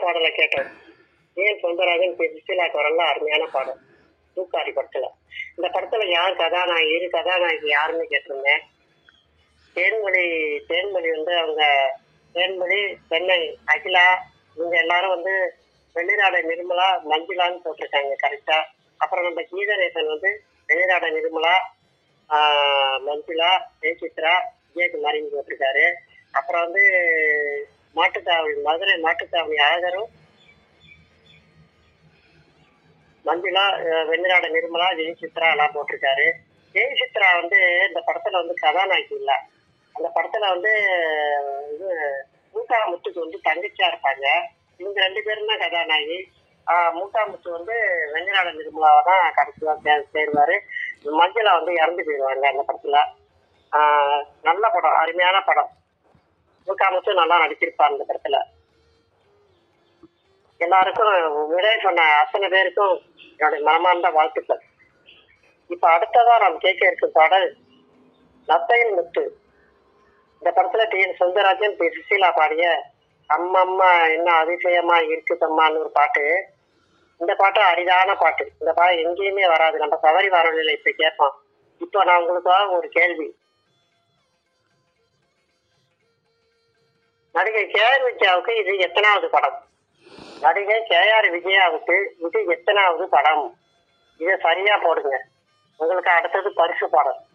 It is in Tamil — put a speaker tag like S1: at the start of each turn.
S1: பாடலை கேட்டோம் ஏன் சொந்தராஜன் பி. சுசீலா குரல்ல அருமையான பாடம் தூக்காரி படத்துல இந்த படத்துல யார் கதாநாயகி இரு கதாநாயகி யாருன்னு கேட்டிருந்தேன் தேன்மொழி தேன்மொழி வந்து அவங்க தேன்மொழி சென்னை அகிலா இவங்க எல்லாரும் வந்து வெள்ளிராடை நிர்மலா மஞ்சுளான்னு போட்டிருக்காங்க கரெக்டா அப்புறம் நம்ம கீதநேசன் வந்து வெள்ளிராடை நிர்மலா ஆஹ், மஞ்சுளா ஜெயசித்ரா விஜயகுமாரின்னு போட்டிருக்காரு அப்புறம் வந்து மாட்டுத்தாவணி மதுரை மாட்டுத்தாவணி அழகரும் மஞ்சுளா அஹ், வெண்ணிராட நிர்மலா ஜெயசித்ரா எல்லாம் போட்டிருக்காரு ஜெயசித்ரா வந்து இந்த படத்துல வந்து கதாநாயகி இல்ல அந்த படத்துல வந்து அஹ், இது மூக்கா முத்துக்கு வந்து தங்கச்சியா இருப்பாங்க இவங்க ரெண்டு பேரும் தான் கதாநாயகி ஆஹ், மூக்கா முத்து வந்து வெண்ணிராட நிர்மலாவை தான் கடைசியா சே- சேருவாரு மஞ்சளா வந்து இறந்து போயிடுவாங்க அந்த படத்துல ஆஹ், நல்ல படம் அருமையான படம் மூக்கா முத்து நல்லா நடிச்சிருப்பார் அந்த படத்துல எல்லாருக்கும் விடை சொன்ன அத்தனை பேருக்கும் என்னுடைய மனமார்ந்த வாழ்த்துக்கள் இப்ப அடுத்ததா நாம் கேட்க இருக்கும் பாடல் நத்தையின் முத்து இந்த படத்துல T N Sundararajan P Susheela பாடிய அம்மம்மா என்ன அதிசயமா இருக்குதம்மான்னு ஒரு பாட்டு இந்த பாட்டு அரிதான பாட்டு இந்த பாட்டு எங்கேயுமே வராது நம்ம சவரி வாரொலியில இப்ப கேட்போம் இப்போ நான் உங்களுக்காக ஒரு கேள்வி நடிகை கே ஆர் விஜயாவுக்கு இது எத்தனாவது படம் நடிகை கே ஆர் விஜயாவுக்கு இது எத்தனாவது படம் இதை சரியா போடுங்க உங்களுக்கு அடுத்தது பரிசு படம்